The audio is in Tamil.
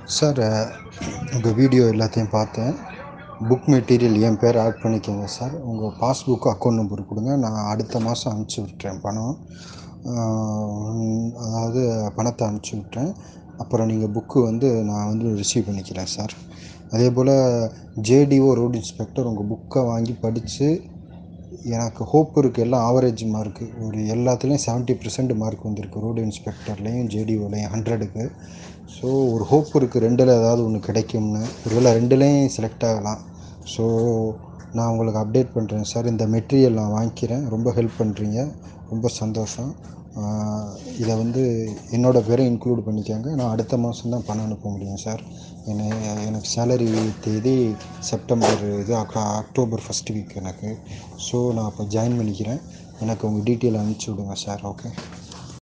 சார் உங்கள் வீடியோ எல்லாத்தையும் பார்த்தேன் புக் மெட்டீரியல் என் பேர் ஆட் பண்ணிக்கோங்க சார் உங்கள் பாஸ்புக் அக்கௌண்ட் நம்பர் கொடுங்க நான் அடுத்த மாதம் அனுப்பிச்சி விட்றேன் பணம் அதாவது பணத்தை அனுப்பிச்சி விட்றேன் அப்புறம் நீங்கள் புக்கு வந்து நான் வந்து ரிசீவ் பண்ணிக்கிறேன் சார் அதே போல் ஜேடிஓ ரோடு இன்ஸ்பெக்டர் உங்கள் புக்கை வாங்கி படித்து எனக்கு ஹோப் இருக்குது எல்லாம் ஆவரேஜ் மார்க்கு ஒரு எல்லாத்துலேயும் செவன்ட்டி பர்சன்ட் மார்க் வந்திருக்கு ரோடு இன்ஸ்பெக்டர்லேயும் ஜேடிஓலையும் ஹண்ட்ரடுக்கு ஸோ ஒரு ஹோப் இருக்குது ரெண்டில் ஏதாவது ஒன்று கிடைக்கும்னு ஒருவேளை ரெண்டுலேயும் செலக்ட் ஆகலாம் ஸோ நான் உங்களுக்கு அப்டேட் பண்ணுறேன் சார் இந்த மெட்டீரியல் நான் வாங்கிக்கிறேன் ரொம்ப ஹெல்ப் பண்ணுறீங்க ரொம்ப சந்தோஷம் இதை வந்து என்னோடய பேரை இன்க்ளூட் பண்ணிக்கோங்க நான் அடுத்த மாதம் தான் பணம் அனுப்ப முடியும் சார் என்ன எனக்கு சேலரி தேதி செப்டம்பர் இது அக்டா அக்டோபர் ஃபஸ்ட் வீக் எனக்கு ஸோ நான் அப்போ ஜாயின் பண்ணிக்கிறேன் எனக்கு உங்கள் டீட்டெயில் அனுப்பிச்சி விடுங்க சார் ஓகே